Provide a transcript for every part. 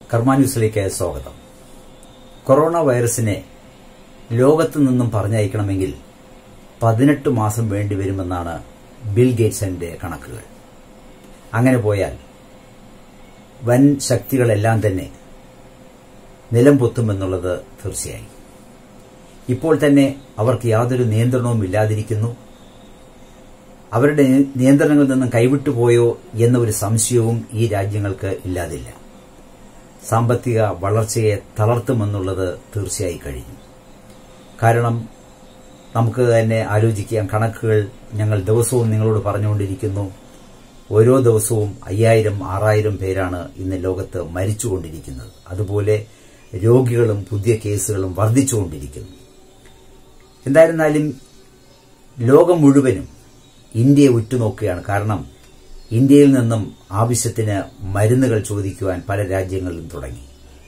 കർമാന്യൂസിലേക്ക് സ്വാഗതം കൊറോണ വൈറസിനെ ലോകത്തു നിന്നും പറഞ്ഞയക്കണമെങ്കിൽ പതിനെട്ട് മാസം വേണ്ടിവരുമെന്നാണ് ബിൽ ഗേറ്റ്സിന്റെ കണക്കുകൾ അങ്ങനെ പോയാൽ വൻ ശക്തികളെല്ലാം തന്നെ നിലം പൊത്തുമെന്നുള്ളത് തീർച്ചയായും ഇപ്പോൾ തന്നെ അവർക്ക് യാതൊരു നിയന്ത്രണവും ഇല്ലാതിരിക്കുന്നു അവരുടെ നിയന്ത്രണങ്ങളിൽ നിന്നും കൈവിട്ടുപോയോ എന്ന ഒരു സംശയവും ഈ രാജ്യങ്ങൾക്ക് ഇല്ലാതില്ല സാമ്പത്തിക വളർച്ചയെ തളർത്തുമെന്നുള്ളത് തീർച്ചയായി കഴിഞ്ഞു കാരണം നമുക്ക് തന്നെ ആലോചിക്കാം കണക്കുകൾ ഞങ്ങൾ ദിവസവും നിങ്ങളോട് പറഞ്ഞുകൊണ്ടിരിക്കുന്നു ഓരോ ദിവസവും അയ്യായിരം ആറായിരം പേരാണ് ഇന്ന് ലോകത്ത് മരിച്ചുകൊണ്ടിരിക്കുന്നത് അതുപോലെ രോഗികളും പുതിയ കേസുകളും വർദ്ധിച്ചുകൊണ്ടിരിക്കുന്നു എന്തായിരുന്നാലും ലോകം മുഴുവനും ഇന്ത്യയെ ഉറ്റുനോക്കുകയാണ് കാരണം ഇന്ത്യയിൽ നിന്നും ആവശ്യത്തിന് മരുന്നുകൾ ചോദിക്കുവാൻ പല രാജ്യങ്ങളിലും തുടങ്ങി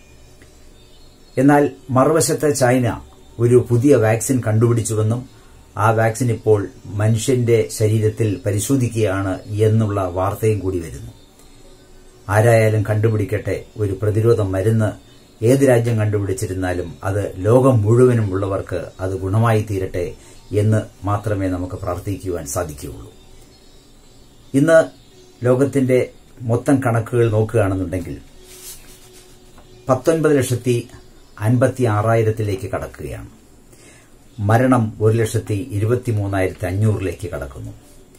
എന്നാൽ മറുവശത്ത് ചൈന ഒരു പുതിയ വാക്സിൻ കണ്ടുപിടിച്ചുവെന്നും ആ വാക്സിൻ ഇപ്പോൾ മനുഷ്യന്റെ ശരീരത്തിൽ പരിശോധിക്കുകയാണ് എന്നുള്ള വാർത്തയും കൂടി വരുന്നു ആരായാലും കണ്ടുപിടിക്കട്ടെ ഒരു പ്രതിരോധ മരുന്ന് ഏത് രാജ്യം കണ്ടുപിടിച്ചിരുന്നാലും അത് ലോകം മുഴുവനും ഉള്ളവർക്ക് അത് ഗുണമായി തീരട്ടെ എന്ന് മാത്രമേ നമുക്ക് പ്രാർത്ഥിക്കുവാൻ സാധിക്കുകയുള്ളൂ ഇന്ന് ലോകത്തിന്റെ മൊത്തം കണക്കുകൾ നോക്കുകയാണെന്നുണ്ടെങ്കിൽ പത്തൊൻപത് ലക്ഷത്തി അൻപത്തി ആറായിരത്തിലേക്ക് കടക്കുകയാണ് മരണം ഒരു ലക്ഷത്തി ഇരുപത്തിമൂന്നായിരത്തി അഞ്ഞൂറിലേക്ക് കടക്കുന്നു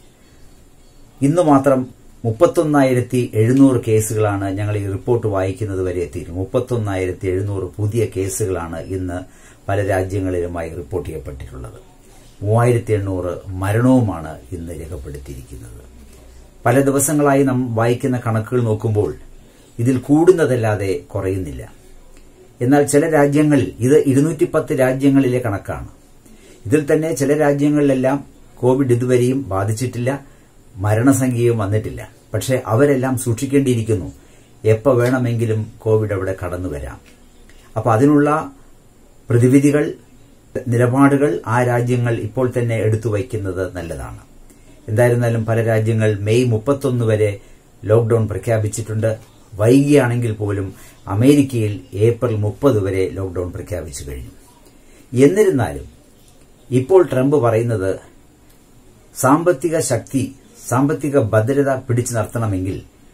ഇന്ന് മാത്രം മുപ്പത്തൊന്നായിരത്തി എഴുന്നൂറ് കേസുകളാണ് ഞങ്ങൾ ഈ റിപ്പോർട്ട് വായിക്കുന്നത് വരെ എത്തിയിരുന്നു മുപ്പത്തൊന്നായിരത്തി എഴുന്നൂറ് പുതിയ കേസുകളാണ് ഇന്ന് പല രാജ്യങ്ങളിലുമായി റിപ്പോർട്ട് ചെയ്യപ്പെട്ടിട്ടുള്ളത് മൂവായിരത്തി എണ്ണൂറ് മരണവുമാണ് ഇന്ന് രേഖപ്പെടുത്തിയിരിക്കുന്നത് പല ദിവസങ്ങളായി നാം വായിക്കുന്ന കണക്കുകൾ നോക്കുമ്പോൾ ഇതിൽ കൂടുന്നതല്ലാതെ കുറയുന്നില്ല എന്നാൽ ചില രാജ്യങ്ങളിൽ ഇത് ഇരുന്നൂറ്റി പത്ത് രാജ്യങ്ങളിലെ കണക്കാണ് ഇതിൽ തന്നെ ചില രാജ്യങ്ങളിലെല്ലാം കോവിഡ് ഇതുവരെയും ബാധിച്ചിട്ടില്ല മരണസംഖ്യയും വന്നിട്ടില്ല പക്ഷെ അവരെല്ലാം സൂക്ഷിക്കേണ്ടിയിരിക്കുന്നു എപ്പോൾ വേണമെങ്കിലും കോവിഡ് അവിടെ കടന്നു വരാം അപ്പോൾ അതിനുള്ള പ്രതിവിധികൾ നിലപാടുകൾ ആ രാജ്യങ്ങൾ ഇപ്പോൾ തന്നെ എടുത്തു വയ്ക്കുന്നത് നല്ലതാണ് എന്തായിരുന്നാലും പല രാജ്യങ്ങൾ മെയ് മുപ്പത്തൊന്ന് വരെ ലോക്ഡൌൺ പ്രഖ്യാപിച്ചിട്ടുണ്ട് വൈകിയാണെങ്കിൽ പോലും അമേരിക്കയിൽ ഏപ്രിൽ മുപ്പത് വരെ ലോക്ഡൌൺ പ്രഖ്യാപിച്ചു കഴിഞ്ഞു എന്നിരുന്നാലും ഇപ്പോൾ ട്രംപ് പറയുന്നത് സാമ്പത്തിക ശക്തി സാമ്പത്തിക ഭദ്രത പിടിച്ചു നിർത്തണമെങ്കിൽ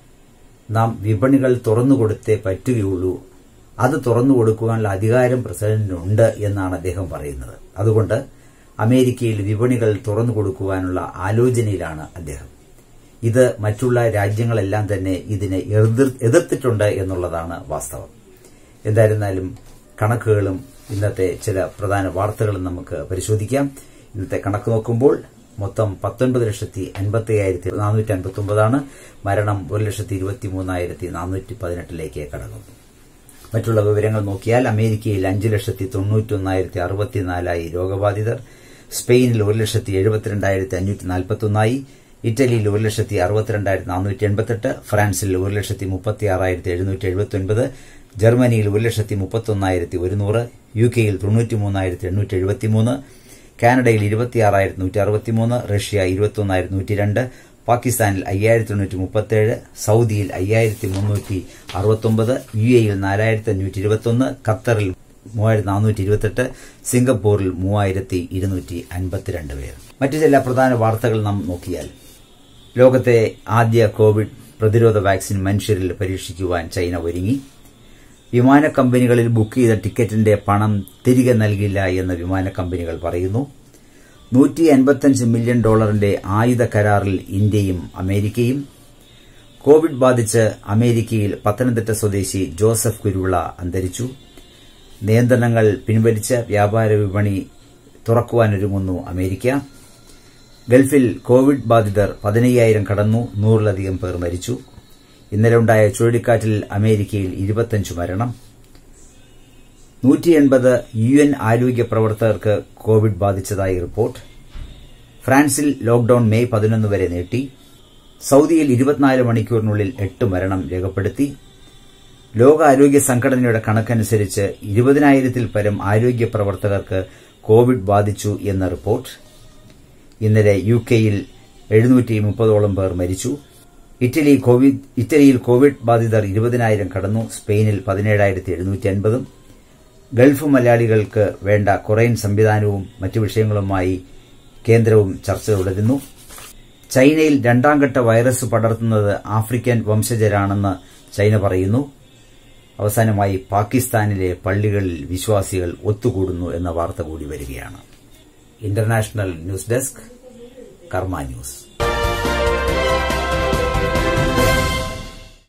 നാം വിപണികൾ തുറന്നുകൊടുത്തേ പറ്റുകയുള്ളൂ അത് തുറന്നു കൊടുക്കുവാനുള്ള അധികാരം പ്രസിഡന്റിനുണ്ട് എന്നാണ് അദ്ദേഹം പറയുന്നത് അതുകൊണ്ട് അമേരിക്കയിൽ വിപണികൾ തുറന്നു കൊടുക്കുവാനുള്ള ആലോചനയിലാണ് അദ്ദേഹം ഇത് മറ്റുള്ള രാജ്യങ്ങളെല്ലാം തന്നെ ഇതിനെ എതിർത്തിട്ടുണ്ട് എന്നുള്ളതാണ് വാസ്തവം എന്തായിരുന്നാലും കണക്കുകളും ഇന്നത്തെ ചില പ്രധാന വാർത്തകളും നമുക്ക് പരിശോധിക്കാം ഇന്നത്തെ കണക്ക് നോക്കുമ്പോൾ മൊത്തം പത്തൊൻപത് ലക്ഷത്തി അൻപത്തി അയ്യായിരത്തി നാനൂറ്റി അൻപത്തി ഒമ്പതാണ് മരണം ഒരു ലക്ഷത്തി ഇരുപത്തി മൂന്നായിരത്തി നാനൂറ്റി പതിനെട്ടിലേക്ക് കടക്കുന്നു മറ്റുള്ള വിവരങ്ങൾ നോക്കിയാൽ അമേരിക്കയിൽ അഞ്ച് ലക്ഷത്തി തൊണ്ണൂറ്റൊന്നായിരത്തി അറുപത്തിനാലായി രോഗബാധിതർ സ്പെയിനിൽ ഒരു ലക്ഷത്തി എഴുപത്തിരണ്ടായിരത്തി അഞ്ഞൂറ്റി നാൽപ്പത്തൊന്നായി ഇറ്റലിയിൽ ഒരു ലക്ഷത്തി അറുപത്തിരണ്ടായിരത്തി നാനൂറ്റി എൺപത്തെട്ട് ഫ്രാൻസിൽ ഒരു ലക്ഷത്തി മുപ്പത്തി ആറായിരത്തി എഴുന്നൂറ്റി എഴുപത്തിയൊൻപത് ജർമ്മനിയിൽ ഒരു ലക്ഷത്തി മുപ്പത്തൊന്നായിരത്തി ഒരുന്നൂറ് യു കെയിൽ തൊണ്ണൂറ്റിമൂന്നായിരത്തി എണ്ണൂറ്റി എഴുപത്തിമൂന്ന് കാനഡയിൽ ഇരുപത്തിയാറായിരത്തി നൂറ്റി അറുപത്തിമൂന്ന് റഷ്യ ഇരുപത്തൊന്നായിരത്തി നൂറ്റി രണ്ട് പാകിസ്ഥാനിൽ അയ്യായിരത്തി എണ്ണൂറ്റി മുപ്പത്തേഴ് സൌദിയിൽ അയ്യായിരത്തി മുന്നൂറ്റി അറുപത്തൊമ്പത് യു എയിൽ നാലായിരത്തി അഞ്ഞൂറ്റി ഇരുപത്തൊന്ന് ഖത്തറിൽ മൂവായിരത്തി നാനൂറ്റി ഇരുപത്തെട്ട് സിംഗപ്പൂരിൽ മൂവായിരത്തി ഇരുന്നൂറ്റി അൻപത്തിരണ്ട് പേർ മറ്റു ചില പ്രധാന വാർത്തകൾ നാം നോക്കിയാൽ ലോകത്തെ ആദ്യ കോവിഡ് പ്രതിരോധ വാക്സിൻ മനുഷ്യരിൽ പരീക്ഷിക്കുവാൻ ചൈന ഒരുങ്ങി വിമാന കമ്പനികളിൽ ബുക്ക് ചെയ്ത ടിക്കറ്റിന്റെ പണം തിരികെ നൽകില്ല എന്ന് വിമാന കമ്പനികൾ പറയുന്നു നൂറ്റി അൻപത്തഞ്ച് മില്യൺ ഡോളറിന്റെ ആയുധ കരാറിൽ ഇന്ത്യയും അമേരിക്കയും കോവിഡ് ബാധിച്ച് അമേരിക്കയിൽ പത്തനംതിട്ട സ്വദേശി ജോസഫ് കുരുവിള അന്തരിച്ചു നിയന്ത്രണങ്ങൾ പിൻവലിച്ച് വ്യാപാര വിപണി തുറക്കുവാനൊരുങ്ങുന്നു അമേരിക്ക ഗൾഫിൽ കോവിഡ് ബാധിതർ പതിനയ്യായിരം കടന്നു നൂറിലധികം പേർ മരിച്ചു ഇന്നലെ ഉണ്ടായ ചുഴലിക്കാറ്റിൽ അമേരിക്കയിൽ ഇരുപത്തഞ്ച് മരണം നൂറ്റി എൺപത് യു എൻ ആരോഗ്യ പ്രവർത്തകർക്ക് കോവിഡ് ബാധിച്ചതായി റിപ്പോർട്ട് ഫ്രാൻസിൽ ലോക്ഡൌൺ മെയ് പതിനൊന്ന് വരെ നീട്ടി സൌദിയിൽ ഇരുപത്തിനാല് മണിക്കൂറിനുള്ളിൽ എട്ട് മരണം രേഖപ്പെടുത്തി ലോകാരോഗ്യ സംഘടനയുടെ കണക്കനുസരിച്ച് ഇരുപതിനായിരത്തിൽ പരം ആരോഗ്യ പ്രവർത്തകർക്ക് കോവിഡ് ബാധിച്ചു എന്ന റിപ്പോർട്ട് ഇന്നലെ യു കെയിൽ എഴുന്നൂറ്റി മുപ്പതോളം പേർ മരിച്ചു ഇറ്റലി കോവിഡ് ഇറ്റലിയിൽ കോവിഡ് ബാധിതർ ഇരുപതിനായിരം കടന്നു സ്പെയിനിൽ പതിനേഴായിരത്തി എഴുന്നൂറ്റി അൻപതും ഗൾഫ് മലയാളികൾക്ക് വേണ്ട കൊറൈൻ സംവിധാനവും മറ്റു വിഷയങ്ങളുമായി കേന്ദ്രവും ചർച്ച തുടരുന്നു ചൈനയിൽ രണ്ടാംഘട്ട വൈറസ് പടർത്തുന്നത് ആഫ്രിക്കൻ വംശജരാണെന്ന് ചൈന പറയുന്നു അവസാനമായി പാകിസ്ഥാനിലെ പള്ളികളിൽ വിശ്വാസികൾ ഒത്തുകൂടുന്നു എന്ന വാർത്ത കൂടി വരികയാണ് international news desk Karma news